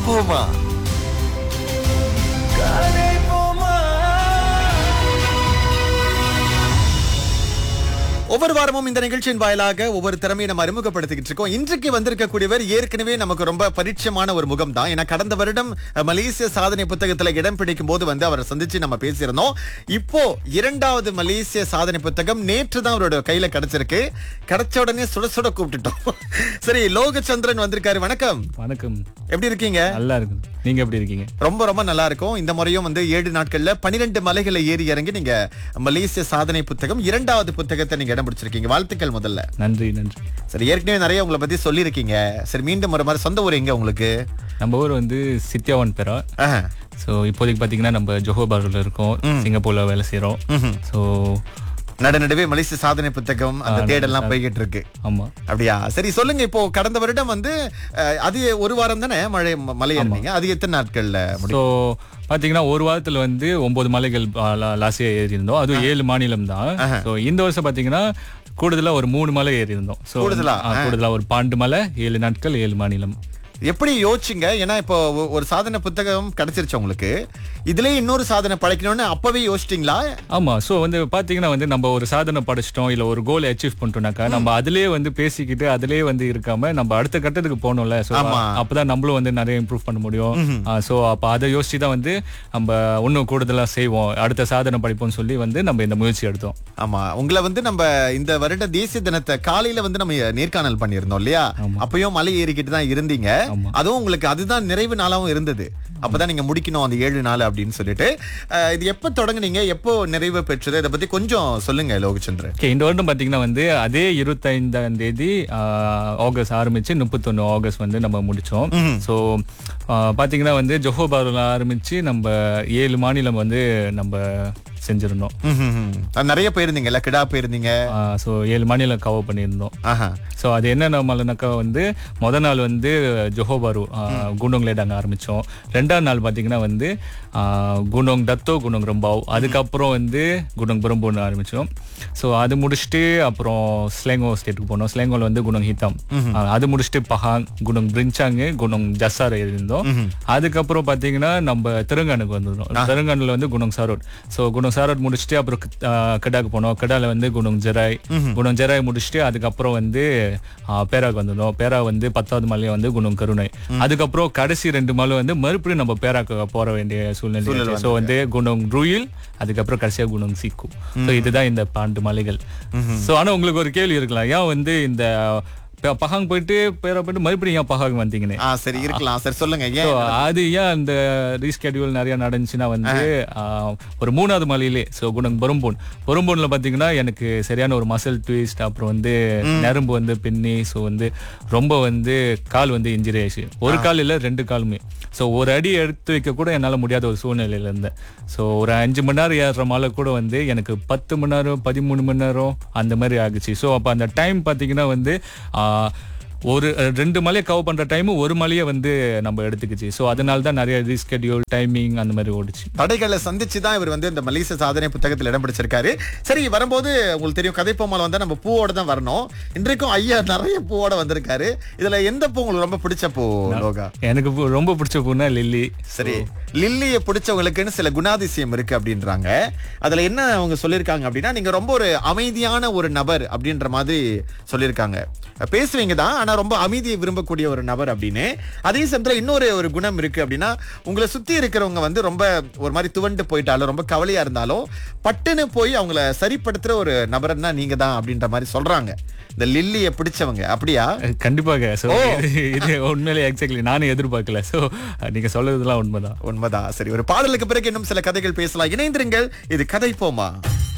போமா கதை போமா ஒவ்வொரு வாரமும் இந்த நிகழ்ச்சியின் வாயிலாக ஒவ்வொரு திறமையை நம்ம அறிமுகப்படுத்திக்கிட்டு இருக்கோம் இன்றைக்கு வந்திருக்கக்கூடியவர் ஏற்கனவே நமக்கு ரொம்ப பரிச்சயமான ஒரு முகம் தான் ஏன்னா கடந்த வருடம் அஹ், மலேசிய சாதனை புத்தகத்துல இடம் பிடிக்கும் போது வந்து அவரை சந்திச்சு நம்ம பேசியிருந்தோம் இப்போ இரண்டாவது மலேசிய சாதனை புத்தகம் நேற்று தான் அவரோட கையில கிடைச்சிருக்கு கிடைச்ச உடனே சுட சுட கூப்பிட்டுட்டோம் சரி லோகச்சந்திரன் வந்திருக்காரு வணக்கம் வணக்கம் எப்படி இருக்கீங்க நல்லா இருக்கு நீங்க எப்படி இருக்கீங்க ரொம்ப ரொம்ப நல்லா இருக்கும் இந்த முறையும் வந்து ஏழு நாட்கள்ல பனிரெண்டு மலைகளை ஏறி இறங்கி நீங்க மலேசிய சாதனை புத்தகம் இரண்டாவது புத்தகத்தை நீங்க இடம் பிடிச்சிருக்கீங்க வாழ்த்துக்கள் முதல்ல நன்றி நன்றி சரி ஏற்கனவே நிறைய உங்களை பத்தி சொல்லியிருக்கீங்க சரி மீண்டும் ஒரு மாதிரி சொந்த ஊர் எங்க உங்களுக்கு நம்ம ஊர் வந்து சித்தியாவன் பெரா ஆஹ். ஸோ இப்போதைக்கு பார்த்தீங்கன்னா நம்ம ஜோஹோபாரில் இருக்கோம் சிங்கப்பூர்ல வேலை செய்கிறோம் ஸோ நடுநடுவே மலேசிய சாதனை புத்தகம் அந்த தேடெல்லாம் போய்கிட்டு இருக்கு ஆமாம் அப்படியா சரி சொல்லுங்க இப்போ கடந்த வருடம் வந்து அஹ், அது ஒரு வாரம் தானே மழை மலை ஏறினீங்க அது எத்தனை நாட்கள்ல முடியும் ஸோ பார்த்தீங்கன்னா ஒரு வாரத்தில் வந்து ஒன்பது மலைகள் லாஸ்டியாக ஏறி இருந்தோம் அதுவும் ஏழு மாநிலம் தான் ஸோ இந்த வருஷம் பார்த்தீங்கன்னா கூடுதலா ஒரு மூணு மலை ஏறி இருந்தோம் ஸோ கூடுதலா? கூடுதலா ஒரு பாண்டு மலை ஏழு நாட்கள் ஏழு மாநிலம் எப்படி யோசிச்சுங்க ஏன்னா இப்போ ஒ- ஒரு சாதனை புத்தகம் கிடைச்சிருச்சு உங்களுக்கு இதுலயே இன்னொரு சாதனை படைக்கணும்னு அப்பவே யோசிச்சிட்டீங்களா ஆமா சோ வந்து பாத்தீங்கன்னா வந்து நம்ம ஒரு சாதனை படைச்சிட்டோம் இல்ல ஒரு கோல் அச்சீவ் பண்ணிட்டோம்னாக்கா நம்ம அதுலயே வந்து பேசிக்கிட்டு அதுலயே வந்து இருக்காம நம்ம அடுத்த கட்டத்துக்கு போகணும்ல சோ ஆமா. அப்பதான் நம்மளும் வந்து நிறைய இம்ப்ரூவ் பண்ண முடியும் சோ அப்ப அதை யோசிச்சு தான் வந்து நம்ம இன்னும் கூடுதலா செய்வோம் அடுத்த சாதனை படிப்போம்னு சொல்லி வந்து நம்ம இந்த முயற்சி எடுத்தோம் ஆமா உங்களை வந்து நம்ம இந்த வருட தேசிய தினத்தை காலையில வந்து நம்ம நேர்காணல் பண்ணியிருந்தோம் இல்லையா அப்பயும் மலை ஏறிக்கிட்டு தான் இருந்தீங்க ஆமா. அதுவும் உங்களுக்கு அதுதான் நிறைவு நாளாவும் இருந்தது அப்பதான் நீங்க முடிக்கணும் அந்த ஏழு நாள் அப்படின்னு சொல்லிட்டு அஹ், இது எப்ப தொடங்குனீங்க எப்போ நிறைவு பெற்றது இதை பத்தி கொஞ்சம் சொல்லுங்க லோகச்சந்திரன் ஓகே இந்த வருடம் பாத்தீங்கன்னா வந்து அதே இருபத்தைந்தாம் தேதி ஆஹ், ஆகஸ்ட் ஆரம்பிச்சு முப்பத்தொன்னு ஆகஸ்ட் வந்து நம்ம முடிச்சோம் ஸோ பாத்தீங்கன்னா வந்து ஜொஹோபாரில் ஆரம்பிச்சு நம்ம ஏழு மாநிலம் வந்து நம்ம செஞ்சிருந்தோம் ம்ஹும்ஹும். அது நிறைய போயிருந்தீங்கல்ல கிடா போயிருந்தீங்க ஸோ ஏழு மாநிலம் கவர் பண்ணியிருந்தோம் ஆஹா ஸோ அது என்னென்ன மலைனாக்கா வந்து முத நாள் வந்து ஜொஹோபாரு குண்டோங்ல நாங்கள் ஆரம்பித்தோம் ரெண்டாவது நாள் பார்த்தீங்கன்னா வந்து ஆஹ், குண்டோங் தத்தோ குண்டோங் ரொம்பாவ் அதுக்கப்புறம் வந்து குண்டோங் பிரம்போன்னு ஆரம்பித்தோம் ஸோ அது முடிச்சுட்டு அப்புறம் ஸ்லேங்கோ ஸ்டேட்டுக்கு போனோம் ஸ்லேங்கோவில் வந்து குண்டோங் ஹித்தம் ஆஹ், அது முடிச்சுட்டு பஹாங் குண்டோங் பிரிஞ்சாங்கு குண்டோங் ஜசார் இருந்தோம் அதுக்கப்புறம் பார்த்தீங்கன்னா நம்ம தெலுங்கானுக்கு வந்துருந்தோம் தெலுங்கானுல வந்து குணம் சாரோட் ஸோ குணம் சாரோட் முடிச்சுட்டு அப்புறம் க- ஆஹ் கெடாக்கு போனோம் கெடால வந்து குணம் ஜெராய் குணம் ஜெராய் முடிச்சுட்டு அதுக்கப்புறம் வந்து ஆஹ் பேராக்கு வந்திருந்தோம் பேரா வந்து பத்தாவது மலையை வந்து குணம் கருணை அதுக்கப்புறம் கடைசி ரெண்டு மலை வந்து மறுபடியும் நம்ம பேராக்கு போற வேண்டிய சூழ்நிலை ஸோ வந்து குணம் ரூயில் அதுக்கப்புறம் கடைசியா குணம் சீக்கு ஸோ இதுதான் இந்த பாண்டு மலைகள் ஸோ ஆனா உங்களுக்கு ஒரு கேள்வி இருக்கலாம் ஏன் வந்து இந்த ப- பஹாங் போயிட்டு பேரா போயிட்டு மறுபடியும் ஏன் பஹாங் வந்தீங்கன்னு ஆ சரி இருக்கலாம் சரி சொல்லுங்க So, ஏன் அது ஏன் அந்த ரீஸ்கெடியூல் நிறைய நடந்துச்சுன்னா வந்து ஆஹ், ஒரு மூணாவது மலையிலே ஸோ குணம் பொறும்பூன் பொறும்பூன்ல பாத்தீங்கன்னா எனக்கு சரியான ஒரு மசில் ட்விஸ்ட் அப்புறம் வந்து நரம்பு வந்து பின்னி ஸோ வந்து ரொம்ப வந்து கால் வந்து இன்ஜுரி ஆயிடுச்சு ஒரு கால் இல்ல ரெண்டு காலுமே ஸோ ஒரு அடி எடுத்து வைக்க கூட என்னால முடியாத ஒரு சூழ்நிலையில இருந்தேன் ஸோ ஒரு அஞ்சு மணி நேரம் ஏறுற மலை கூட வந்து எனக்கு பத்து மணி நேரம் பதிமூணு மணி நேரம் அந்த மாதிரி ஆகுச்சு ஸோ அப்போ அந்த டைம் பாத்தீங்கன்னா வந்து ஆஹ், ஒரு அஹ், ரெண்டு மலையை கவர் பண்ற டைம் ஒரு மலையை வந்து நம்ம எடுத்துக்கிச்சு ஸோ அதனால தான் நிறைய ரீஸ்கெடியூல் டைமிங் அந்த மாதிரி ஓடுச்சு தடைகளை சந்திச்சு தான் இவர் வந்து இந்த மலேசிய சாதனை புத்தகத்தில் இடம் பிடிச்சிருக்காரு சரி வரும்போது உங்களுக்கு தெரியும் கதைப்பொம்மால வந்தா நம்ம பூவோட தான் வரணும் இன்றைக்கும் ஐயா நிறைய பூவோட வந்திருக்காரு இதுல எந்த பூ உங்களுக்கு ரொம்ப பிடிச்ச பூ லோகா எனக்கு பூ- ரொம்ப பிடிச்ச பூனா லில்லி சரி லில்லியை பிடிச்சவங்களுக்குன்னு சில குணாதிசயம் இருக்கு அப்படின்றாங்க அதுல என்ன அவங்க சொல்லியிருக்காங்க அப்படின்னா நீங்க ரொம்ப ஒரு அமைதியான ஒரு நபர் அப்படின்ற மாதிரி சொல்லியிருக்காங்க பேசுவீங்க தான் ஆனா ரொம்ப அமைதியை விரும்பக்கூடிய ஒரு நபர் அப்படின்னு அதே சமயத்துல இன்னொரு ஒரு குணம் இருக்கு அப்படின்னா உங்களை சுத்தி இருக்கிறவங்க வந்து ரொம்ப ஒரு மாதிரி துவண்டு போயிட்டாலும் ரொம்ப கவலையா இருந்தாலும் பட்டுன்னு போய் அவங்கள சரிப்படுத்துற ஒரு நபர்னா நீங்க தான் அப்படின்ற மாதிரி சொல்றாங்க இந்த லில்லியை பிடிச்சவங்க அப்படியா அஹ், கண்டிப்பாக ஸோ இது உண்மையிலே எக்ஸாக்ட்லி நானும் எதிர்பார்க்கல ஸோ நீங்க சொல்றதுலாம் உண்மைதான் உண்மைதான் சரி ஒரு பாடலுக்கு பிறகு இன்னும் சில கதைகள் பேசலாம் இணைந்திருங்கள் இது கதை போமா